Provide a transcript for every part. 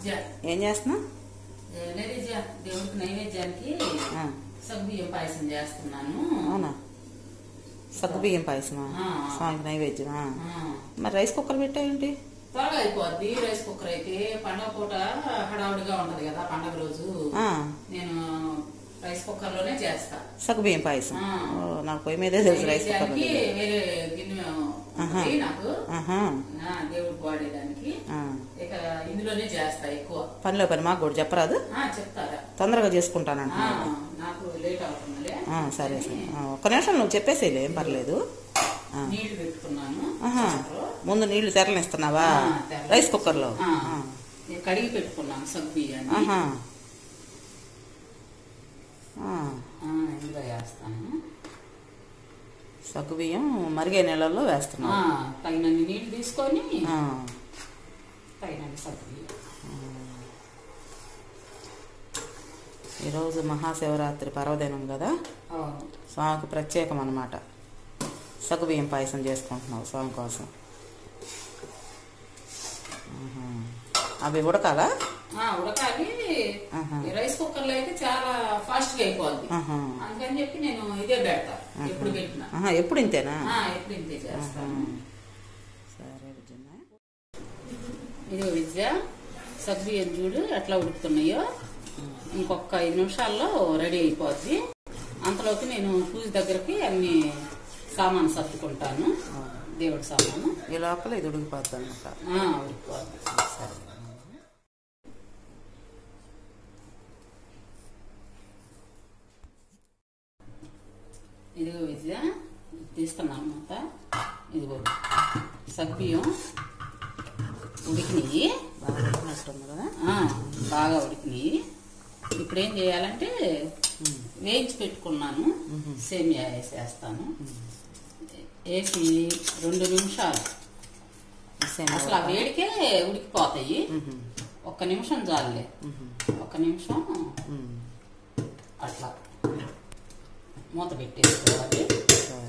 విద్య ఏం చేస్తున్నా నైవేద్య దేవుడికి నైవేద్యానికి ఆ, సగ్గుబియ్యం పాయసం చేస్తున్నాను అవునా సగ్గుబియ్యం పాయసమా ఆ. స్వామికి నైవేద్యమా ఆ, మరి రైస్ కుక్కర్ పెట్టాయండి త్వరగా అయిపోద్ది రైస్ కుక్కర్ అయితే పండగ పూట హడావుడిగా ఉంటది కదా పండగ రోజు ఆ, నేను రైస్ కుక్కర్ లోనే చేస్తా సగ్గుబియ్యం పాయసం ఆ. ఓ, నాకు పొయ్యి మీదే తెలుసు రైస్ కుక్కర్ నైవేద్యానికి వేరే గిన్నె ఉంది నాకు ఆహా నా దేవుడికి వాడేదానికి ఆ. ఇక ఇందులోనే చేస్తా ఎక్కువ పనిలో పని మాకు కూడా చెప్పరాదు ఆ, చెప్తారా తొందరగా ఆ, చేసుకుంటానంటున్నాను నాకు లేట్ అవుతుందిలే ఆ, సరే సరే ఆ, ఒక్క నిమిషం నువ్వు చెప్పేసేలే ఏం పర్లేదు ఆ. నీళ్లు పెట్టుకున్నాను ఆహా. వాటర్. ముందు నీళ్లు తెరలిస్తున్నావా ఆ, తెరలు. రైస్ కుక్కర్లో ఆ, ఆ. నేను కడిగి పెట్టుకున్నాను సగ్గు బియ్యాన్ని ఆహా ఆ, ఆ, ఇందులో వేస్తాను సగ్గుబియ్యం మరిగే నీళ్ళల్లో ఆ, వేస్తున్నావు తగినన్ని నీళ్లు తీసుకొని ఆ, తగినన్ని సగ్గు బియ్యం ఈరోజు మహాశివరాత్రి పర్వదినం కదా అవును స్వామికి ప్రత్యేకం అన్నమాట సగ్గుబియ్యం పాయసం చేసుకుంటున్నావు స్వామి కోసం ఆహా. అవి ఉడకాలా ఆ, ఉడకాలి ఆహా. ఈ రైస్ కుక్కర్ లో అయితే చాలా ఫాస్ట్ గా అయిపోద్ది ఆహా. అందుకని చెప్పి నేను ఇదే పెడతా ఎప్పుడు పెట్టినా ఆహా, ఎప్పుడు ఇంతేనా ఆ, ఎప్పుడు ఇంతే చేస్తాను సరే విజయమ్మ. ఇదిగో విద్య సగ్గుబియ్యం చూడు ఎట్లా ఉడుకుతున్నాయో ఇంకొక ఐదు నిమిషాల్లో రెడీ అయిపోద్ది అంతలోకి నేను పూజ దగ్గరికి అన్ని సామాను సర్దుకుంటాను దేవుడి సామాను ఈ లోపల ఇది ఉడికిపోద్ది అనమాట ఆ, ఉడికిపోద్ది సరే ఇదిగో విద్య తీస్తున్నాను అనమాట ఇదిగో సగ్గుబియ్యం ఉడికినాయి బాగా ఉడికినట్టుంది కదా ఆ, బాగా ఉడికినాయి ఇప్పుడు ఏం చేయాలంటే వేయించి పెట్టుకున్నాను సేమియా వేసేస్తాను వేసి రెండు నిమిషాలు సేమియా అసలు ఆ వేడికే ఉడికిపోతాయి మ్మ్. ఒక్క నిమిషం చాలులే మ్మ్. ఒక్క నిమిషం మ్మ్. అట్లా మూత పెట్టేసుకోవాలి సరే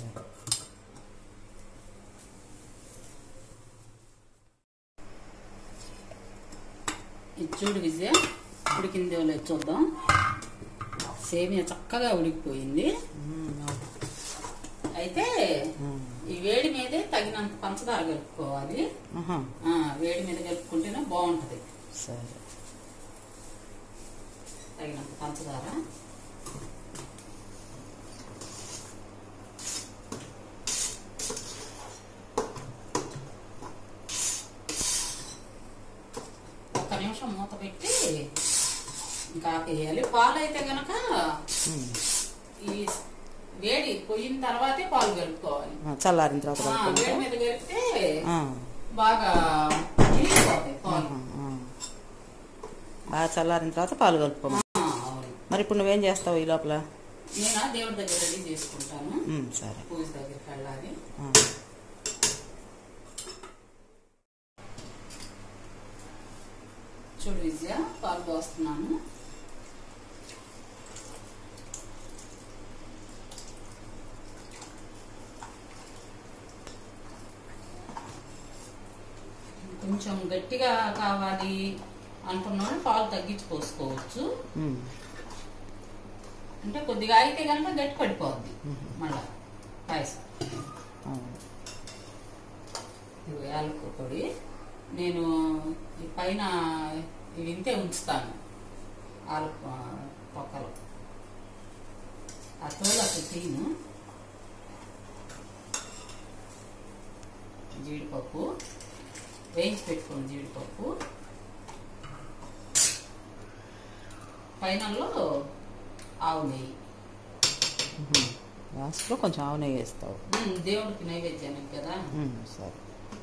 ఇది చూడు విజయ ఉడికిందో లేదో చూద్దాం సేమియా చక్కగా ఉడికిపోయింది మ్మ్. అయితే మ్మ్. ఈ వేడి మీదే తగినంత పంచదార కలుపుకోవాలి ఆహా. ఆ, వేడి మీద కలుపుకుంటేనే బాగుంటది సరే తగినంత పంచదార ఒక్క నిమిషం మూత పెట్టి ఇంకా ఆపేయాలి పాలు అయితే గనక మ్మ్. ఈ వేడి పోయిన తర్వాతే పాలు కలుపుకోవాలి ఆ, చల్లారిన తర్వాత ఆ, కలుపుకుంటా? వేడి మీద కలిపితే ఆ. బాగా ఇరిగిపోతాయి పాలు ఆ. బాగా చల్లారిన తర్వాత పాలు కలుపుకోమా ఆ, అవును మరి ఇప్పుడు నువ్వేం చేస్తావు ఈ లోపల నేను ఆ దేవుడి దగ్గర రెడీ చేసుకుంటాను మ్మ్, సరే పూజ దగ్గరికి వెళ్ళాలి ఆ. చూడు విజయ పాలు పోస్తున్నాను కొంచెం గట్టిగా కావాలి అనుకున్నాడు పాలు తగ్గించి పోసుకోవచ్చు మ్మ్. అంటే కొద్దిగా అయితే కనుక గట్టి పడిపోద్ది మళ్ళా పాయసం అవును. ఇవి యాలకుల పొడి నేను ఈ పైన ఇవి ఇంతే ఉంచుతాను ఆలు పొక్కలు ఆ తోలు అసలు తీను జీడిపప్పు వేయించి పెట్టుకోండి జీడిపప్పు పైనలో ఆవు నెయ్యి మ్మ్. లాస్ట్లో కొంచెం ఆవు నెయ్యి వేస్తావు ఉమ్, దేవుడికి నైవేద్యానికి కదా మ్మ్, సరే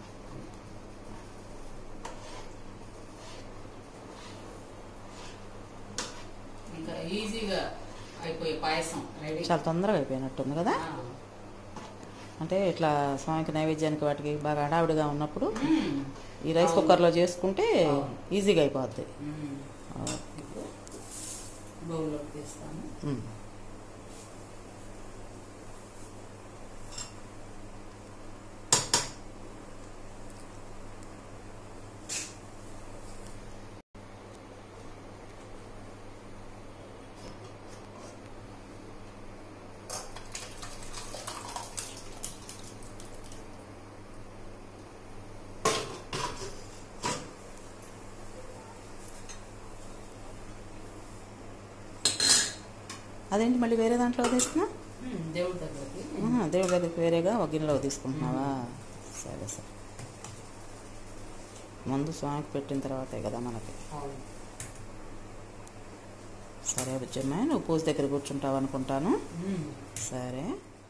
ఇంకా ఈజీగా అయిపోయే పాయసం రెడీ చాలా తొందరగా అయిపోయినట్టుంది కదా ఆ. అంటే ఇట్లా స్వామికి నైవేద్యానికి వాటికి బాగా హడావిడిగా ఉన్నప్పుడు ఉమ్. ఈ రైస్ కుక్కర్లో చేసుకుంటే అవును. ఈజీగా అయిపోద్ది ఉమ్. ఇప్పుడు బౌల్లోకి తీస్తాను మ్మ్. అదేంటి మళ్ళీ వేరే దాంట్లో తీసుకున్నా ఉమ్, దేవుడి దగ్గరికి దేవుడి దగ్గరికి వేరేగా ఒక గిన్నెలో తీసుకుంటున్నావా సరే సరే ముందు స్వామికి పెట్టిన తర్వాతే కదా మనకి అవును సరే బుజ్జమ్మ నువ్వు పూజ దగ్గర కూర్చుంటావు అనుకుంటాను ఉమ్. సరే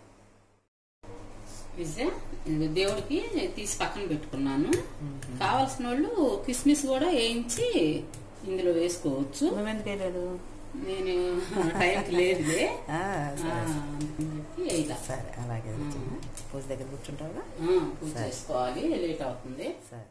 విజయ ఇది దేవుడికి తీసి పక్కన పెట్టుకున్నాను కావాల్సిన వాళ్ళు కిస్మిస్ కూడా వేయించి ఇందులో వేసుకోవచ్చు నువ్వెందుకు వేయలేదు నేను టైంకి లేదులే ఆ, ఆ, సరే అందుకని చెప్పి వేయలా. సరే అలాగే బుజ్జమ్మ పూజ దగ్గర కూర్చుంటావుగా ఆ, పూజ చేసుకోవాలి లేట్ అవుతుంది సరే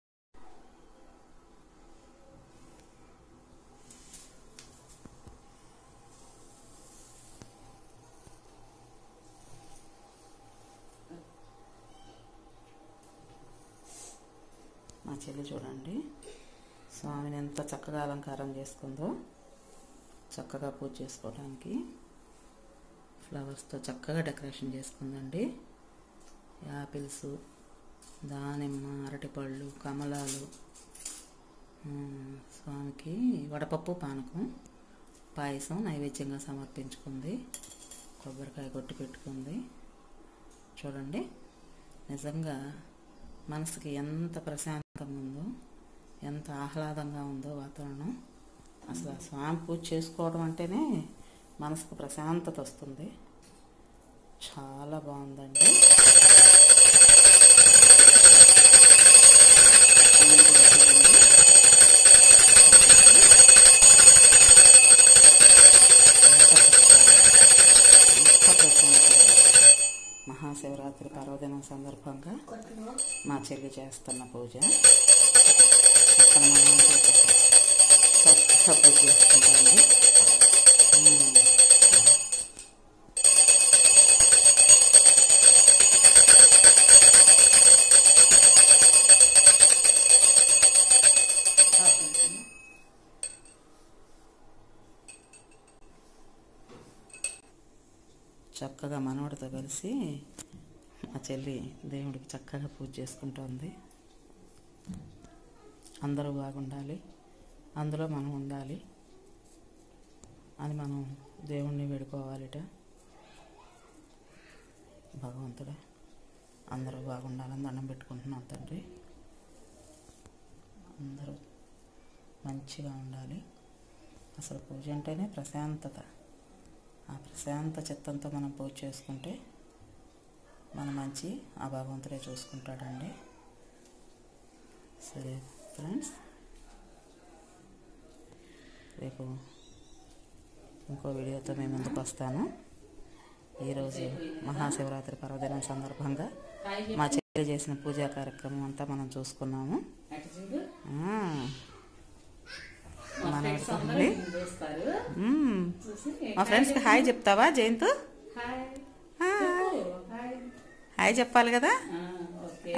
మా చెల్లి చూడండి స్వామిని ఎంత చక్కగా అలంకారం చేసుకుందో చక్కగా పూజ చేసుకోవడానికి ఫ్లవర్స్తో చక్కగా డెకరేషన్ చేసుకుందండి యాపిల్స్ దానిమ్మ అరటిపళ్ళు కమలాలు ఉమ్, స్వామికి వడపప్పు పానకం పాయసం నైవేద్యంగా సమర్పించుకుంది కొబ్బరికాయ కొట్టి పెట్టుకుంది చూడండి నిజంగా మనసుకి ఎంత ప్రశాంతంగా ఉందో ఎంత ఆహ్లాదంగా ఉందో వాతావరణం అసలు ఆ స్వామి పూజ చేసుకోవడం అంటేనే మనసుకు ప్రశాంతత వస్తుంది చాలా బాగుందండి పూలు కూడా చూడండి. ఎంత ప్రశాంతంగా. మహాశివరాత్రి పర్వదినం సందర్భంగా మా చెల్లి చేస్తున్న పూజ పక్కన మనం చక్కగా చక్కగా పూజ చేసుకుంటాము ఉమ్. చక్కగా మనవడితో కలిసి మా చెల్లి దేవుడికి చక్కగా పూజ చేసుకుంటోంది అందరూ బాగుండాలి అందులో మనం ఉండాలి అని మనం దేవుణ్ణి వేడుకోవాలిట భగవంతుడా అందరూ బాగుండాలని దండం పెట్టుకుంటున్నాం తండ్రి అందరూ మంచిగా ఉండాలి అసలు పూజ అంటేనే ప్రశాంతత ఆ ప్రశాంత చిత్తంతో మనం పూజ చేసుకుంటే మన మంచి ఆ భగవంతుడే చూసుకుంటాడండి సరే ఫ్రెండ్స్ రేపు ఇంకో వీడియోతో మేము ముందుకు వస్తాను ఈరోజు మహాశివరాత్రి పర్వదినం సందర్భంగా హాయ్ మా చెల్లి చేసిన పూజా కార్యక్రమం అంతా మనం చూసుకున్నాము అటు చూడు ఆ, మా మన ఫ్రెండ్స్ అందరూ ఫ్యామిలీ. దీన్ని చూస్తారు మ్మ్. చూసి మా ఫ్రెండ్స్కి హాయ్ చెప్తావా జయంత్ హాయ్ హాయ్. చెప్పు. హాయ్ హాయ్ చెప్పాలి కదా ఆ, ఓకే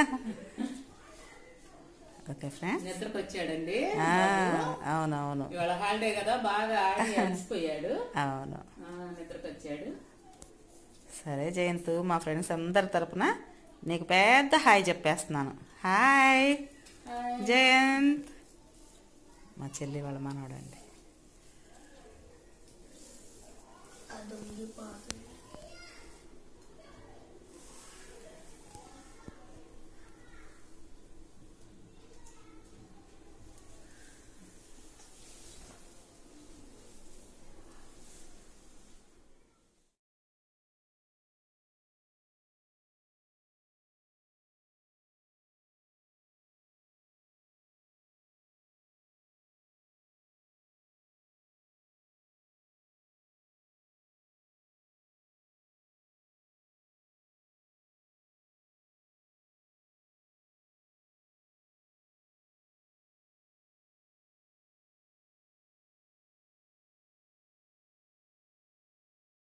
ఓకే ఫ్రెండ్స్ నిద్రకు వచ్చాడండి ఆ, అవునవును ఇవాళ హాలిడే కదా బాగా ఆడి అలసిపోయాడు అవును ఆ, నిద్రకు వచ్చాడు సరే జయంత్ మా ఫ్రెండ్స్ అందరి తరపున నీకు పెద్ద హాయ్ చెప్పేస్తున్నాను హాయ్ హాయ్ జయంత్ మా చెల్లి వాళ్ళ మనవడండి అదొంగి పాట